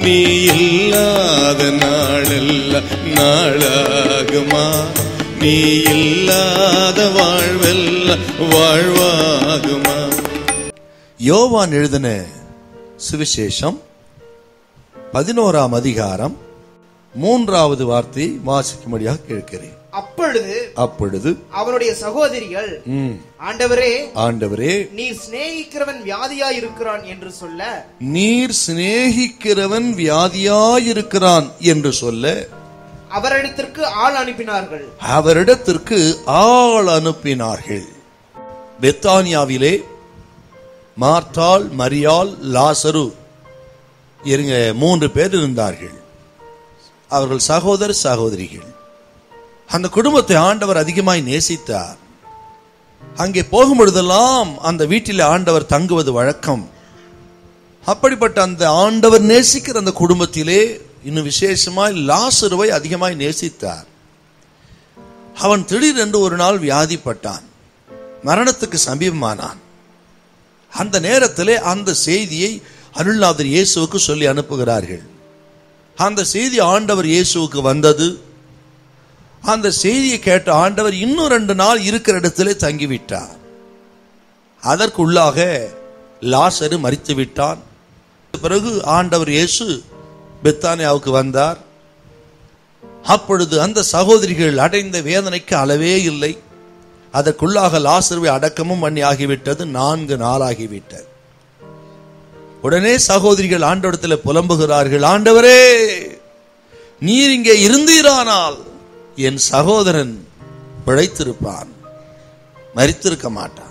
நீ இல்லாத நாளெல்லாம் நாளாகுமா நீ இல்லாத வாழ்வெல்லாம் வாழ்வாகுமா யோவான் எழுதின சுவிசேஷம் பதினோராம் அதிகாரம் மூன்றாவது வார்த்தை வாசிக்கும்படியாக கேட்கிறேன் அப்பொழுது அப்பொழுது அவனுடைய சகோதரிகள் ம், ஆண்டவரே ஆண்டவரே நீர் சிநேகிக்கிறவன் வியாதியா இருக்கிறான் என்று சொல்ல நீர் சிநேகிக்கிறவன் வியாதியாயிருக்கிறான் என்று சொல்ல அவரிடத்திற்கு ஆள் அனுப்பினார்கள் அவரிடத்திற்கு ஆள் அனுப்பினார்கள் பெத்தானியாவிலே மார்த்தாள் மரியாள் லாசரு இருங்க மூன்று பேர் இருந்தார்கள் அவர்கள் சகோதர சகோதரிகள் அந்த குடும்பத்தை ஆண்டவர் அதிகமாய் நேசித்தார் அங்கே போகும் பொழுதெல்லாம் அந்த வீட்டில் ஆண்டவர் தங்குவது வழக்கம் அப்படிப்பட்ட அந்த ஆண்டவர் நேசிக்கிற அந்த குடும்பத்திலே இன்னும் விசேஷமாய் லாசருவை அதிகமாய் நேசித்தார் அவன் திடீரென்று ஒரு நாள் வியாதிப்பட்டான் மரணத்துக்கு சமீபமானான் அந்த நேரத்திலே அந்த செய்தியை அருள்நாதர் இயேசுவுக்கு சொல்லி அனுப்புகிறார்கள் அந்த செய்தி ஆண்டவர் இயேசுவுக்கு வந்தது அந்த செய்தியை கேட்ட ஆண்டவர் இன்னும் ரெண்டு நாள் இருக்கிற இடத்திலே தங்கிவிட்டார் அதற்குள்ளாக லாசரு மரித்து விட்டான் பிறகு ஆண்டவர் இயேசு பெத்தானியாவுக்கு வந்தார் அப்பொழுது அந்த சகோதரிகள் அடைந்த வேதனைக்கு அளவே இல்லை அதற்குள்ளாக லாசருவை அடக்கமும் பண்ணி ஆகிவிட்டது நான்கு நாளாகிவிட்டது உடனே சகோதரிகள் ஆண்டவரத்தில் புலம்புகிறார்கள் ஆண்டவரே நீர் இங்கே இருந்தீரானால் என் சகோதரன் பிழைத்திருப்பான் மரித்திருக்க மாட்டான்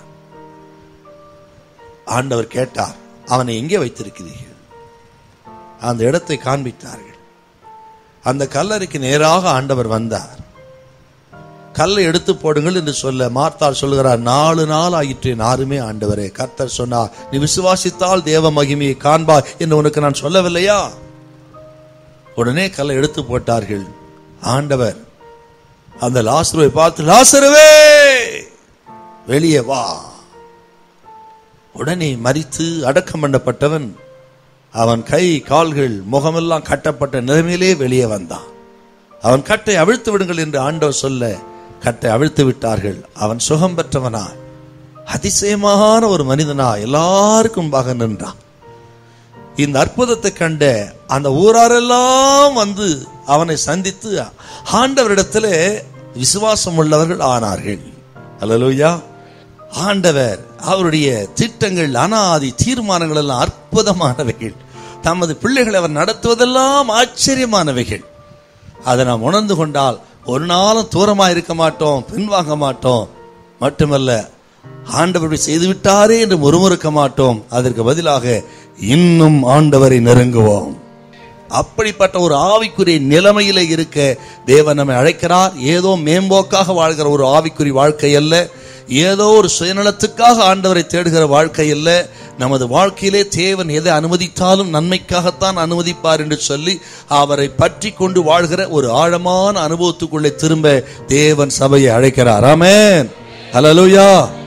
ஆண்டவர் கேட்டார் அவனை எங்கே வைத்திருக்கிறீர்கள் அந்த இடத்தை காண்பித்தார்கள் அந்த கல்லறைக்கு நேராக ஆண்டவர் வந்தார் கல்லை எடுத்து போடுங்கள் என்று சொல்ல மார்த்தாள் சொல்லுகிறார் நாலு நாள் ஆயிற்று யாருமே ஆண்டவரே கர்த்தர் சொன்னார் நீ விசுவாசித்தால் தேவ மகிமையை காண்பா என்று உனக்கு நான் சொல்லவில்லையா உடனே கல்லை எடுத்து போட்டார்கள் ஆண்டவர் அந்த லாசருவை பார்த்து லாசருவே வெளியே வா உடனே மரித்து அடக்கம் பண்ணப்பட்டவன் அவன் கை கால்கள் முகமெல்லாம் கட்டப்பட்ட நிலைமையிலே வெளியே வந்தான் அவன் கட்டை அவிழ்த்து விடுங்கள் என்று ஆண்டவர் சொல்ல கட்டை அவிழ்த்து விட்டார்கள் அவன் சுகம் பெற்றவனா அதிசயமான ஒரு மனிதனா எல்லாருக்கும் முன்பாக நின்றான் இந்த அற்புதத்தை கண்ட அந்த ஊராரெல்லாம் வந்து அவனை சந்தித்து ஆண்டவரிடத்துல விசுவாசம் உள்ளவர்கள் ஆனார்கள் அல்லேலூயா ஆண்டவர் அவருடைய திட்டங்கள் அனாதி தீர்மானங்கள் எல்லாம் அற்புதமானவைகள் தமது பிள்ளைகளை அவர் நடத்துவதெல்லாம் ஆச்சரியமானவைகள் அதை நாம் உணர்ந்து கொண்டால் ஒரு நாளும் தூரமா இருக்க மாட்டோம் பின்வாங்க மாட்டோம் மட்டுமல்ல ஆண்டவர் இப்படி செய்து விட்டாரே என்று முறுமுறுக்க மாட்டோம் அதற்கு பதிலாக இன்னும் ஆண்டவரை நெருங்குவோம் அப்படிப்பட்ட ஒரு ஆவிக்குரிய நிலைமையில இருக்க தேவன் நம்மை அழைக்கிறார் ஏதோ மேம்போக்காக வாழ்கிற ஒரு ஆவிக்குறி வாழ்க்கை அல்ல ஏதோ ஒரு சுயநலத்துக்காக ஆண்டவரை தேடுகிற வாழ்க்கை அல்ல நமது வாழ்க்கையிலே தேவன் எதை அனுமதித்தாலும் நன்மைக்காகத்தான் அனுமதிப்பார் என்று சொல்லி அவரை பற்றி கொண்டு வாழ்கிற ஒரு ஆழமான அனுபவத்துக்குள்ளே திரும்ப தேவன் சபையை அழைக்கிறார் ஆமென் ஹalleluya